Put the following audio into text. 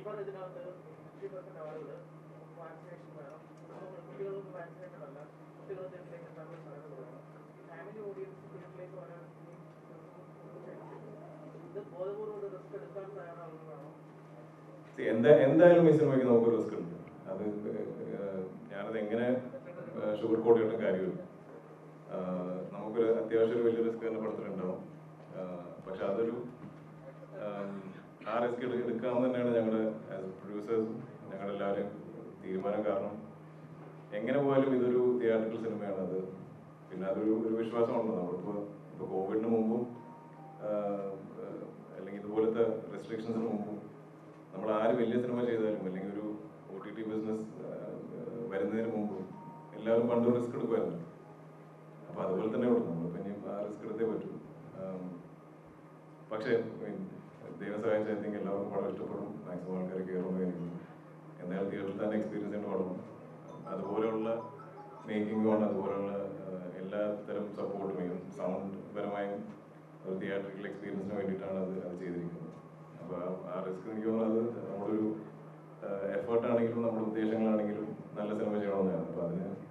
ഇവർ ഇതിനകത്ത് fifty percent ആളുകൾ വാക്സിനേഷൻ വേണം കുടുംബങ്ങൾ കുട്ടികൾക്ക് വാക്സിനേഷൻ അല്ല കുട്ടികൾ വീട്ടിലേക്ക് തമ്മിൽ സ്ഥലങ്ങൾ കൊടുക്കണം ഫാമിലി ഓഡിയൻസ് വീട്ടിലേക്ക് വരാൻ ഇനി ഇത് ബോധപൂർവ്വം ഒരു റിസ്ക് എടുക്കാൻ തയ്യാറാവുന്നതാണോ See, എന്താ എന്തായാലും ഈ സിനിമയ്ക്ക് നമുക്ക് റിസ്ക് ഉണ്ട് അത് ഏഹ്, ഞാനത് എങ്ങനെ ഷുഗർ കോട്ട് ചെയ്തിട്ടും കാര്യമില്ല ആഹ്, നമുക്കൊരു അത്യാവശ്യം ഒരു വലിയ റിസ്ക് തന്നെ പടത്തിലുണ്ടാവും ആഹ്, പക്ഷെ അതൊരു ആം, ആ റിസ്ക് എടുക്കാമെന്ന് തന്നെയാണ് ഞങ്ങളുടെ പ്രൊഡ്യൂസേഴ്സും ഞങ്ങളെല്ലാവരും തീരുമാനം കാരണം എങ്ങനെ പോയാലും ഇതൊരു തിയേറ്ററിക്കൽ സിനിമയാണ് അത് പിന്നെ അതൊരു ഒരു വിശ്വാസമുണ്ട് നമ്മളിപ്പോൾ ഇപ്പോൾ കോവിഡിന് മുമ്പും ആഹ്, ആഹ്, അല്ലെങ്കിൽ ഇതുപോലത്തെ റെസ്ട്രിക്ഷൻസിന് മുമ്പും നമ്മൾ ആര് വലിയ സിനിമ ചെയ്താലും അല്ലെങ്കിൽ ഒരു ഒ ടി ടി ബിസിനസ് വരുന്നതിന് മുമ്പും എല്ലാവരും പണ്ട് റിസ്ക് എടുക്കുമായിരുന്നു അപ്പോൾ അതുപോലെ തന്നെ ഉള്ളൂ നമ്മളിപ്പോൾ ഇനി ആ റിസ്ക് എടുത്തേ പറ്റൂ ആം, പക്ഷേ ഉം, ദൈവം സഹായിച്ച ഐ തിങ്ക് എല്ലാവർക്കും പടം ഇഷ്ടപ്പെടും മാക്സിമം ആൾക്കാർ കയറുമെന്ന് എനിക്ക് എന്തായാലും തിയേറ്ററിൽ തന്നെ എക്സ്പീരിയൻസ് ചെയ്യേണ്ട പടം അതുപോലെയുള്ള മേക്കിങ്ങുമാണ് അതുപോലെയുള്ള ആഹ്, എല്ലാ തരം സപ്പോർട്ടും ചെയ്യും സൗണ്ട് പരമായും ഒരു തിയേറ്ററിക്കൽ എക്സ്പീരിയൻസിന് വേണ്ടിയിട്ടാണ് അത് അത് ചെയ്തിരിക്കുന്നത് അപ്പോൾ ആ റിസ്ക് എനിക്ക് തോന്നുന്നത് അത് നമ്മളൊരു എഫേർട്ട് ആണെങ്കിലും നമ്മുടെ ഉദ്ദേശങ്ങളാണെങ്കിലും നല്ല സിനിമ ചെയ്യണമെന്നാണ് അപ്പോൾ അതിന്